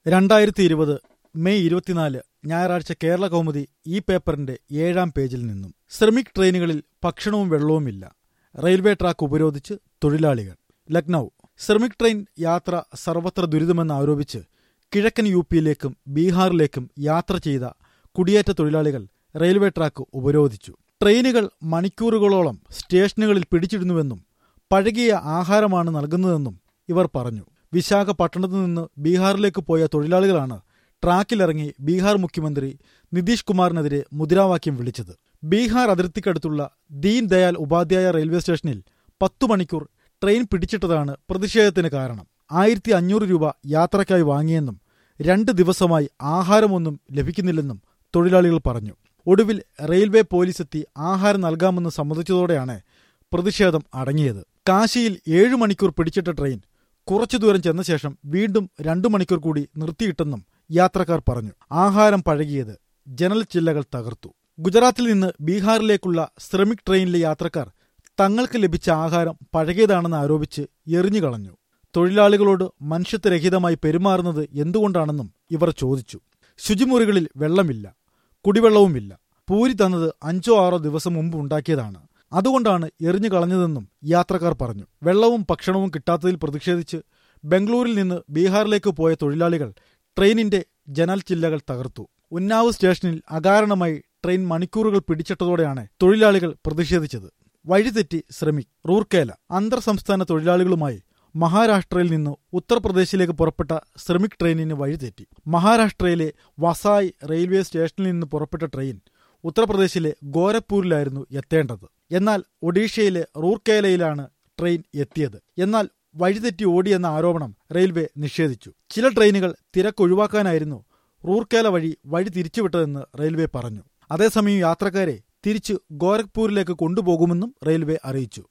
രണ്ടായിരത്തി ഇരുപത് മെയ് ഇരുപത്തിനാല് ഞായറാഴ്ച കേരള കൗമുദി ഈ പേപ്പറിന്റെ ഏഴാം പേജിൽ നിന്നും ശ്രമിക് ട്രെയിനുകളിൽ ഭക്ഷണവും വെള്ളവുമില്ല റെയിൽവേ ട്രാക്ക് ഉപരോധിച്ച് തൊഴിലാളികൾ ലക്നൌ ശ്രമിക് ട്രെയിൻ യാത്ര സർവത്ര ദുരിതമെന്ന് ആരോപിച്ച് കിഴക്കൻ യു പിയിലേക്കും ബീഹാറിലേക്കും യാത്ര ചെയ്ത കുടിയേറ്റ തൊഴിലാളികൾ റെയിൽവേ ട്രാക്ക് ഉപരോധിച്ചു ട്രെയിനുകൾ മണിക്കൂറുകളോളം സ്റ്റേഷനുകളിൽ പിടിച്ചിടുന്നുവെന്നും പഴകിയ ആഹാരമാണ് നൽകുന്നതെന്നും ഇവർ പറഞ്ഞു വിശാഖപട്ടണത്തു നിന്ന് ബീഹാറിലേക്ക് പോയ തൊഴിലാളികളാണ് ട്രാക്കിലിറങ്ങി ബീഹാർ മുഖ്യമന്ത്രി നിതീഷ് കുമാറിനെതിരെ മുദ്രാവാക്യം വിളിച്ചത് ബീഹാർ അതിർത്തിക്കടുത്തുള്ള ദീൻ ദയാൽ ഉപാധ്യായ റെയിൽവേ സ്റ്റേഷനിൽ പത്തു മണിക്കൂർ ട്രെയിൻ പിടിച്ചിട്ടതാണ് പ്രതിഷേധത്തിന് കാരണം ആയിരത്തി അഞ്ഞൂറ് രൂപ യാത്രയ്ക്കായി വാങ്ങിയെന്നും രണ്ട് ദിവസമായി ആഹാരമൊന്നും ലഭിക്കുന്നില്ലെന്നും തൊഴിലാളികൾ പറഞ്ഞു ഒടുവിൽ റെയിൽവേ പോലീസെത്തി ആഹാരം നൽകാമെന്ന് സമ്മതിച്ചതോടെയാണ് പ്രതിഷേധം അടങ്ങിയത് കാശിയിൽ ഏഴു മണിക്കൂർ പിടിച്ചിട്ട ട്രെയിൻ കുറച്ചു ദൂരം ചെന്ന ശേഷം വീണ്ടും രണ്ടു മണിക്കൂർ കൂടി നിർത്തിയിട്ടെന്നും യാത്രക്കാർ പറഞ്ഞു ആഹാരം പഴകിയത് ജനൽ ചില്ലകൾ തകർത്തു ഗുജറാത്തിൽ നിന്ന് ബീഹാറിലേക്കുള്ള ശ്രമിക് ട്രെയിനിലെ യാത്രക്കാർ തങ്ങൾക്ക് ലഭിച്ച ആഹാരം പഴകിയതാണെന്ന് ആരോപിച്ച് എറിഞ്ഞുകളഞ്ഞു തൊഴിലാളികളോട് മനുഷ്യത്വരഹിതമായി പെരുമാറുന്നത് എന്തുകൊണ്ടാണെന്നും ഇവർ ചോദിച്ചു ശുചിമുറികളിൽ വെള്ളമില്ല കുടിവെള്ളവുമില്ല പൂരി തന്നത് അഞ്ചോ ആറോ ദിവസം മുമ്പ് ഉണ്ടാക്കിയതാണ് അതുകൊണ്ടാണ് എറിഞ്ഞു കളഞ്ഞതെന്നും യാത്രക്കാർ പറഞ്ഞു വെള്ളവും ഭക്ഷണവും കിട്ടാത്തതിൽ പ്രതിഷേധിച്ച് ബംഗളൂരിൽ നിന്ന് ബീഹാറിലേക്ക് പോയ തൊഴിലാളികൾ ട്രെയിനിന്റെ ജനൽ ചില്ലകൾ തകർത്തു ഉന്നാവ് സ്റ്റേഷനിൽ അകാരണമായി ട്രെയിൻ മണിക്കൂറുകൾ പിടിച്ചിട്ടതോടെയാണ് തൊഴിലാളികൾ പ്രതിഷേധിച്ചത് വഴിതെറ്റി ശ്രമിക് റൂർക്കേല അന്തർ സംസ്ഥാന തൊഴിലാളികളുമായി മഹാരാഷ്ട്രയിൽ നിന്ന് ഉത്തർപ്രദേശിലേക്ക് പുറപ്പെട്ട ശ്രമിക് ട്രെയിനിന് വഴിതെറ്റി മഹാരാഷ്ട്രയിലെ വസായ് റെയിൽവേ സ്റ്റേഷനിൽ നിന്ന് പുറപ്പെട്ട ട്രെയിൻ ഉത്തർപ്രദേശിലെ ഗോരഖ്പൂരിലായിരുന്നു എത്തേണ്ടത് എന്നാൽ ഒഡീഷയിലെ റൂർക്കേലയിലാണ് ട്രെയിൻ എത്തിയത് എന്നാൽ വഴിതെറ്റി ഓടിയെന്ന ആരോപണം റെയിൽവേ നിഷേധിച്ചു ചില ട്രെയിനുകൾ തിരക്കൊഴിവാക്കാനായിരുന്നു റൂർക്കേല വഴി വഴി തിരിച്ചുവിട്ടതെന്ന് റെയിൽവേ പറഞ്ഞു അതേസമയം യാത്രക്കാരെ തിരിച്ച് ഗോരഖ്പൂരിലേക്ക് കൊണ്ടുപോകുമെന്നും റെയിൽവേ അറിയിച്ചു